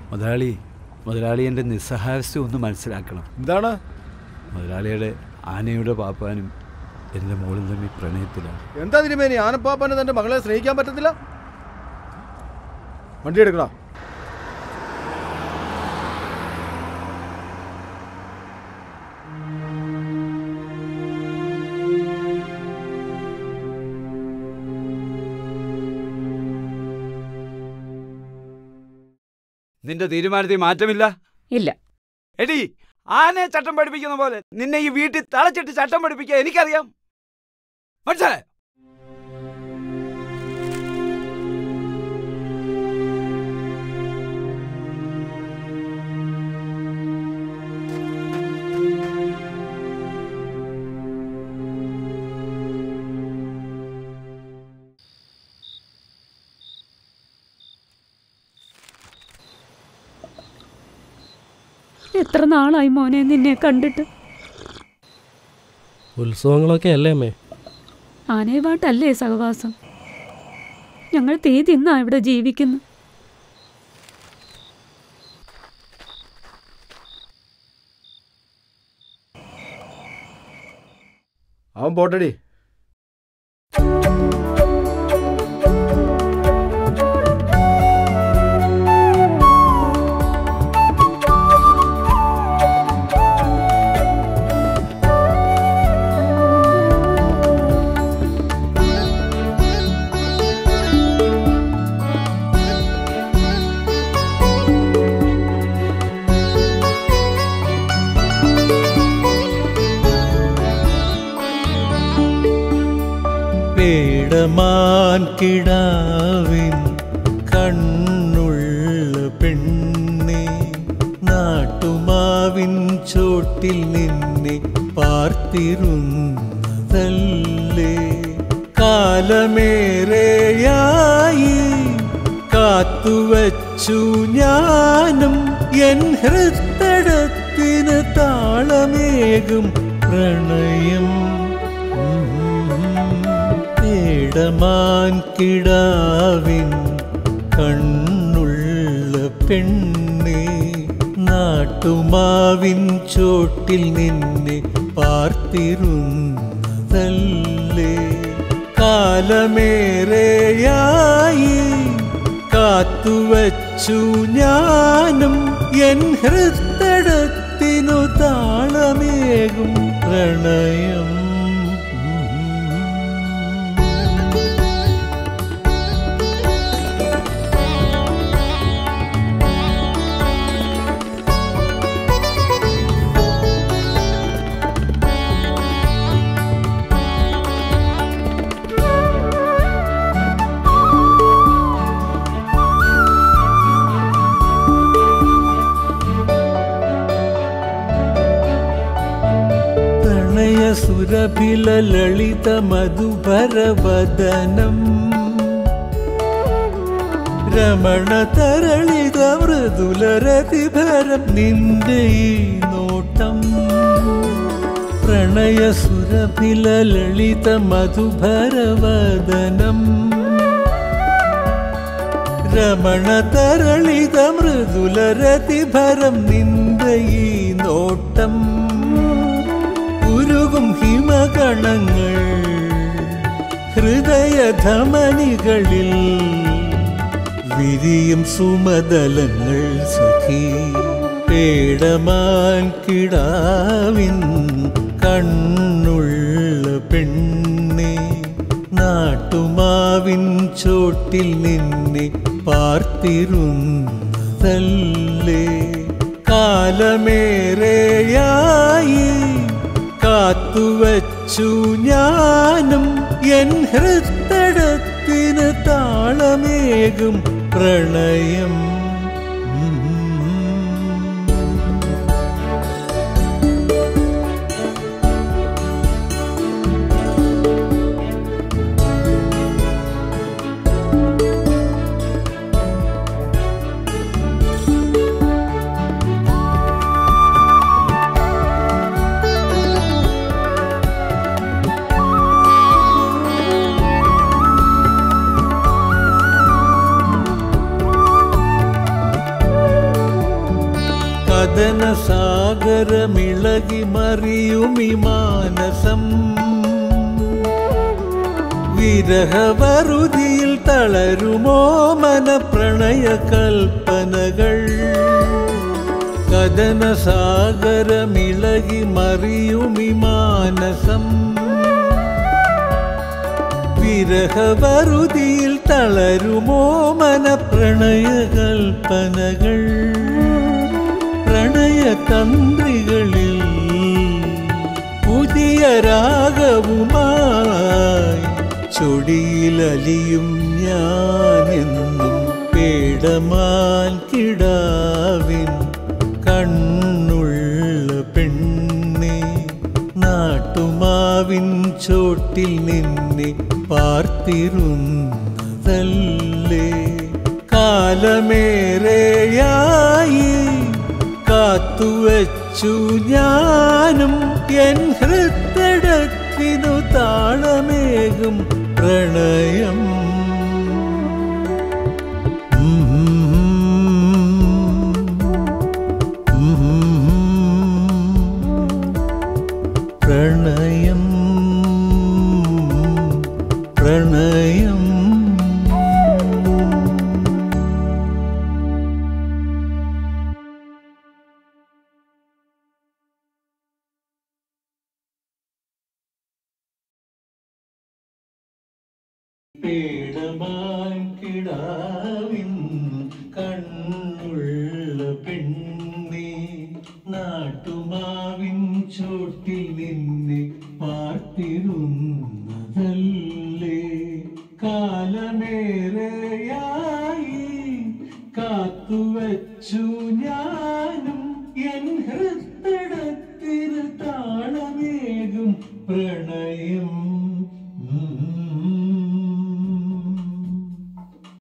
മുതലാളി മുതലാളി എൻ്റെ നിസ്സഹായസ്ഥ ഒന്ന് മനസ്സിലാക്കണം എന്താണ് മുതലാളിയുടെ ആനയുടെ പാപ്പാനും എൻ്റെ മോളിൽ തമ്മിൽ പ്രണയത്തിലാണ് എന്താ തിരുമേനി ആനപ്പാപ്പന് തന്റെ മകളെ സ്നേഹിക്കാൻ പറ്റത്തില്ല വണ്ടി എടുക്കടാ നിന്റെ തീരുമാനത്തിൽ മാറ്റമില്ല ഇല്ല എടി ആനയെ ചട്ടം പഠിപ്പിക്കുന്ന പോലെ നിന്നെ ഈ വീട്ടിൽ തളച്ചിട്ട് ചട്ടം പഠിപ്പിക്കാൻ എനിക്കറിയാം മനസ്സിലായോ എത്ര നാളായി മോനെ നിന്നെ കണ്ടിട്ട് ഉത്സവങ്ങളൊക്കെ അല്ലേ അമ്മേ ആനയുമായിട്ടല്ലേ സഹവാസം ഞങ്ങൾ തീ തിന്നാ ഇവിടെ ജീവിക്കുന്നു അവൻ പോട്ടടി പേടമാൻ കിടാവിൻ കണ്ണുള്ള പെണ്ണെ നാട്ടുമാവിൻ ചോട്ടിൽ നിന്നെ പാർത്തിരുന്നതല്ലേ കാലമേറെയായി കാത്തുവച്ചു ഞാനും എൻ ഹൃത്തടത്തിന് താളമേകും പ്രണയം പേടമാൻ കിടാവിൻ കണ്ണുള്ള പെണ്ണെ നാട്ടുമാവിൻ ചോട്ടിൽ നിന്നെ പാർത്തിരുന്നതല്ലേ കാലമേറെയായി കാത്തുവച്ചു ഞാനും എൻ ഹൃത്തടത്തിനു താളമേകും പ്രണയം പ്രണയസുരഭില ലളിത മധുഭരവദനം രമണ തരളിത മൃദുലരതിഭരം നിന്റെ ഈ നോട്ടം പ്രണയസുരഭില ലളിത മധുഭരവദനം രമണ തരളിത മൃദുലരതിഭരം നിന്റെ ഈ നോട്ടം ഉരുകും ഹിമകണങ്ങൾ ഹൃദയധമനികളിൽ വിരിയും സുമതലങ്ങൾ സഖി പേടമാൻ കിടാവിൻ കണ്ണുള്ള പെണ്ണെ നാട്ടുമാവിൻ ചോട്ടിൽ നിന്നെ പാർത്തിരുന്നതല്ലേ കാലമേറെയായി കാത്തുവച്ചു ഞാനും എൻ ഹൃത്തടത്തിന് താളമേകും പ്രണയം കഥന സാഗരമിളകി മറിയുമി മാനസം വിരഹവറുതിയിൽ തളരുമോ മന പ്രണയ കൽപ്പനകൾ കഥന സാഗരമിളകി മറിയുമി മാനസം വിരഹവറുതിയിൽ തളരുമോ മന പ്രണയ കൽപ്പനകൾ പ്രണയതന്ത്രികളിൽ പുതിയ രാഗവുമായി ചൊടിയിലലിയും ഞാനെന്നും പേടമാൻ കിടാവിൻ കണ്ണുള്ള പെണ്ണെ നാട്ടുമാവിൻ ചോട്ടിൽ നിന്നെ പാർത്തിരുന്നതല്ലേ കാലമേറെയായി കാത്തുവച്ചു ഞാനും എൻ ഹൃദടത്തിനു താളമേകും പ്രണയം പ്രണയം പ്രണയം പേടമാൻ കിടാവിൻ കണ്ണുള്ള പെണ്ണെ നാട്ടുമാവിൻ ചോട്ടിൽ നിന്നെ പാർത്തിരുന്നതല്ലേ കാലമേറെയായി കാത്തുവച്ചു ഞാനും എൻ ഹൃദയത്തിന് താളമേകും പ്രണയം